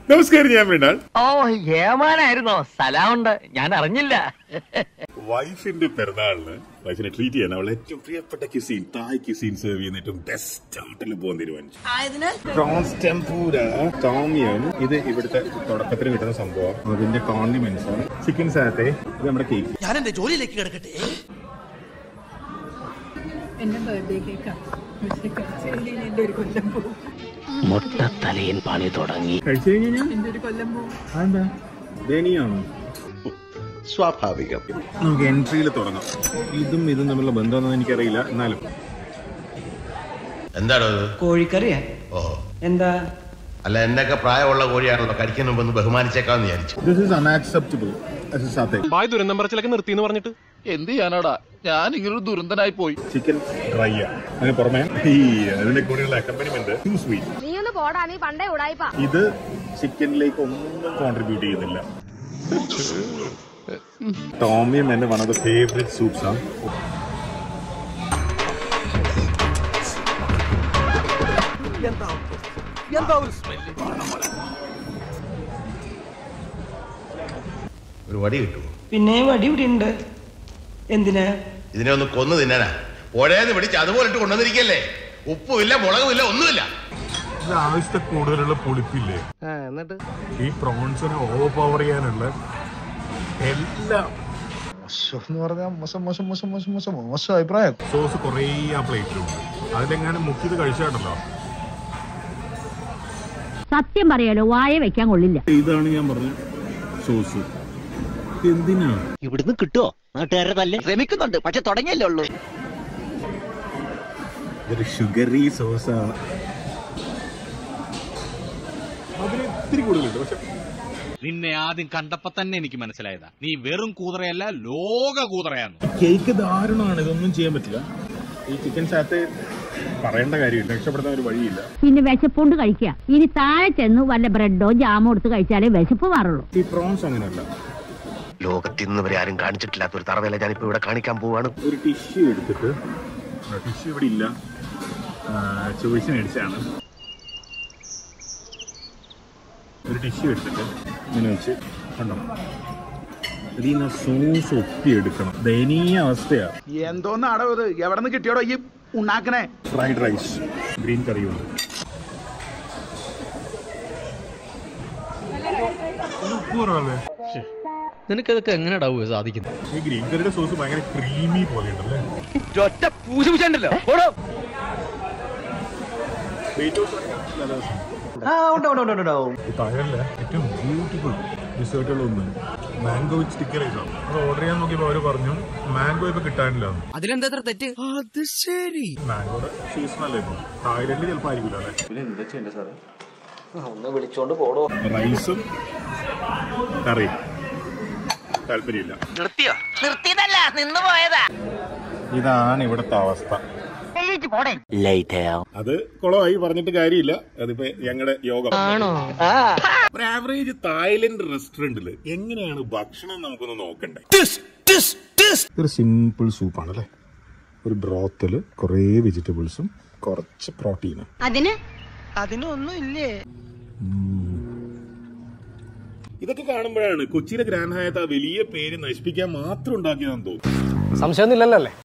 നമസ്കാരം ഞാൻ മൃണാൾ ഓ ഏമാനായിരുന്നോ സ്ഥലമുണ്ട് ഞാൻ അറിഞ്ഞില്ല വൈഫിന്റെ പിറന്നാളിന് വൈഫിനെ ട്രീറ്റ് ചെയ്യാൻ അവൾ ഏറ്റവും പ്രിയപ്പെട്ട ക്യുസീൻ തായ് ക്യുസീൻ സെർവ് ചെയ്യുന്ന ഏറ്റവും ബെസ്റ്റ് ഹോട്ടലിൽ പോകാൻ തീരുമാനിച്ചു പ്രോൺസ് ടെമ്പൂര ടോമിയം ഇത് ഇവിടുത്തെ തുടക്കത്തിൽ കിട്ടുന്ന സംഭവം അതിന്റെ കോണ്ടിമെന്റ്സ് ആണ് ചിക്കൻ സാത്തെ ഇത് നമ്മുടെ കേക്ക് ഞാൻ എന്റെ ജോലിയിലേക്ക് കിടക്കട്ടെ എന്റെ ബർത്ത്ഡേ കേക്കാണ് പക്ഷെ കഴിച്ചില്ലെങ്കിൽ എന്റെ ഒരു കൊല്ലം പോകും മുട്ടത്തലയൻ പണി തുടങ്ങി കഴിച്ചു കഴിഞ്ഞാൽ എന്റെ ഒരു കൊല്ലം പോകും അതെന്താ ദയനീയാണോ സ്വാഭാവികം നമുക്ക് എൻട്രിയിൽ തുടങ്ങാം ഇതും ഇതും തമ്മിലുള്ള ബന്ധമൊന്നും എനിക്കറിയില്ല എന്നാലും എന്താണോ ഇത് കോഴിക്കറിയാ ഓ എന്താ അല്ല എന്നൊക്കെ പ്രായമുള്ള കോഴിയാണല്ലോ കഴിക്കുന്ന മുമ്പ് ഒന്ന് ബഹുമാനിച്ചേക്കാന്ന് വിചാരിച്ചു ദിസ് ഇസ് അൺആക്സെപ്റ്റബിൾ സാത്തേ ബായ് ദുരന്തം പറച്ചിലൊക്കെ നിർത്തിന്ന് പറഞ്ഞിട്ട് എന്ത് ചെയ്യാനാടാ ഞാൻ ഇങ്ങനൊരു ദുരന്തനായി പോയി ചിക്കൻ ഡ്രൈ അതിന് പുറമെ ഈ അതിന്റെ കൂടെയുള്ള അക്കമ്പനിമെന്റ് ടു സ്വീറ്റ് നീ ഒന്ന് പോടാ നീ പണ്ടേ ഉടായിപ്പാ ഇത് ചിക്കനിലേക്ക് ഒന്നും കോൺട്രിബ്യൂട്ട് ചെയ്യുന്നില്ല ടോമിയം എന്റെ one of the favourite soups ആണ് ഒരു വടി കിട്ടുമോ പിന്നെ വടി ഇവിടെ ഉണ്ട് എന്തിനാ ഇതിനെ ഒന്ന് കൊന്നു തിന്നാനാ പുഴയെന്ന് പിടിച്ച് അതുപോലെ ഇട്ട് കൊണ്ടുവന്നിരിക്കല്ലേ ഉപ്പുമില്ല മുളകുമില്ല ഒന്നുമില്ല ഇത് ആവശ്യത്തെ കൂടുതലുള്ള പുളിപ്പില്ലേ ഈ പ്രോൺസിനെ ഓവർ പവർ ചെയ്യാനുള്ള എല്ലാം എന്ന് പറഞ്ഞാൽ മോശം മോശം മോശം മോശം മോശം മോശം അഭിപ്രായം സോസ് കുറേ ആ പ്ലേറ്റിലുണ്ട് അതിലെങ്ങാനും മുക്കിയത് കഴിച്ചാണല്ലോ സത്യം പറയാലോ വായ വെക്കാൻ കൊള്ളില്ല ഇതാണ് ഞാൻ പറഞ്ഞ സോസ് എന്തിനാ ഇവിടുന്ന് കിട്ടുമോ നാട്ടുകാരുടെ തല്ലേ ശ്രമിക്കുന്നുണ്ട് പക്ഷെ തുടങ്ങിയല്ലേ ഉള്ളൂ ഇതൊരു ഷുഗറി സോസാണ് അതിന് ഇത്തിരി കൂടുതലുണ്ട് പക്ഷെ നിന്നെ ആദ്യം കണ്ടപ്പോ തന്നെ എനിക്ക് മനസ്സിലായതാ നീ വെറും കൂതറയല്ല ലോക കൂതറയാന്ന് കേക്ക് ദാരുണമാണ് ഇതൊന്നും ചെയ്യാൻ പറ്റില്ല ഈ ചിക്കൻ സാത്ത് പറയേണ്ട കാര്യമില്ല രക്ഷപ്പെടുത്താൻ ഒരു വഴിയില്ല പിന്നെ വിശപ്പുണ്ട് കഴിക്കുക ഇനി താഴെ ചെന്ന് വല്ല ബ്രെഡോ ജാമോ എടുത്ത് കഴിച്ചാലേ വിശപ്പ് മാറുള്ളൂ ഈ പ്രോൺസ് അങ്ങനെയല്ല ലോകത്തിൽ നിന്ന് വരെ ആരും കാണിച്ചിട്ടില്ലാത്ത ഒരു തറവേല ഞാനിപ്പോ ഇവിടെ കാണിക്കാൻ പോവാണ് ഒരു ടിഷ്യൂ എടുത്തിട്ട് ടിഷ്യൂ ഇവിടെ ഇല്ല ചോയ്സിന് അടിച്ചാണ് ഒരു ടിഷ്യൂ എടുത്തിട്ട് ഇങ്ങനെ വെച്ച് കണ്ടോ ഇതിൽ നിന്ന് സോസ് ഒപ്പി എടുക്കണം ദയനീയ അവസ്ഥയാ എന്തോന്നാടോ ഇത് എവിടെ നിന്ന് കിട്ടിയോടോ ഈ ഉണ്ടാക്കണേ ഫ്രൈഡ് റൈസ് ഗ്രീൻ കറിയുണ്ട് നിനക്കതൊക്കെ എങ്ങനെയാടാവുക സാധിക്കുന്നത് ഈ ഗ്രീൻ കറിയുടെ സോസ് ഭയങ്കര ക്രീമി പോലെ ഉണ്ടല്ലേ ഒറ്റ പൂശുണ്ടല്ലോ ആ ഉണ്ട് ഉണ്ട് ഉണ്ട് ഉണ്ട്, ഉണ്ട് ഈ താഴെ ഏറ്റവും ബ്യൂട്ടിഫുൾ ഡിസേർട്ടുകൾ ഒന്ന് മാംഗോ വിത്ത് സ്റ്റിക്കർ ആണ് അത് ഓർഡർ ചെയ്യാൻ നോക്കിയപ്പോൾ അവർ പറഞ്ഞു മാംഗോ ഇപ്പൊ കിട്ടാനില്ല അതിലെന്താ തെറ്റ് അത് ശരി മാംഗോയുടെ സീസൺ അല്ലേ ഇപ്പൊ തായ്ലൻഡിൽ ചിലപ്പോൾ ആയിരിക്കില്ല അല്ലേ ഒന്ന് വിളിച്ചോണ്ട് പോടോ റൈസും കറിയും താല്പര്യമില്ല നിർത്തിയോ നിർത്തിയതല്ല നിന്ന് പോയതാ ഇതാണ് ഇവിടുത്തെ അവസ്ഥ ലൈറ്റ് അത് കുളമായി പറഞ്ഞിട്ട് കാര്യമില്ല അതിപ്പോ ഞങ്ങളുടെ യോഗം ഒരു ആവറേജ് തായ്ലൻഡ് റെസ്റ്റോറന്റില് എങ്ങനെയാണ് ഭക്ഷണം നമുക്കൊന്ന് നോക്കണ്ടേ ഒരു സിമ്പിൾ സൂപ്പാണ് അല്ലേ ഒരു ബ്രോത്തില് കുറേ വെജിറ്റബിൾസും കുറച്ച് പ്രോട്ടീനും അതിന് അതിനൊന്നും ഇല്ലേ ഇതൊക്കെ കാണുമ്പോഴാണ് കൊച്ചിയിലെ ഗ്രാൻഡ് ഹയാത്ത് ആ വലിയ പേര് നശിപ്പിക്കാൻ മാത്രം ഉണ്ടാക്കിയതെന്ന് തോന്നുന്നു സംശയമൊന്നുമില്ലല്ലോ അല്ലേ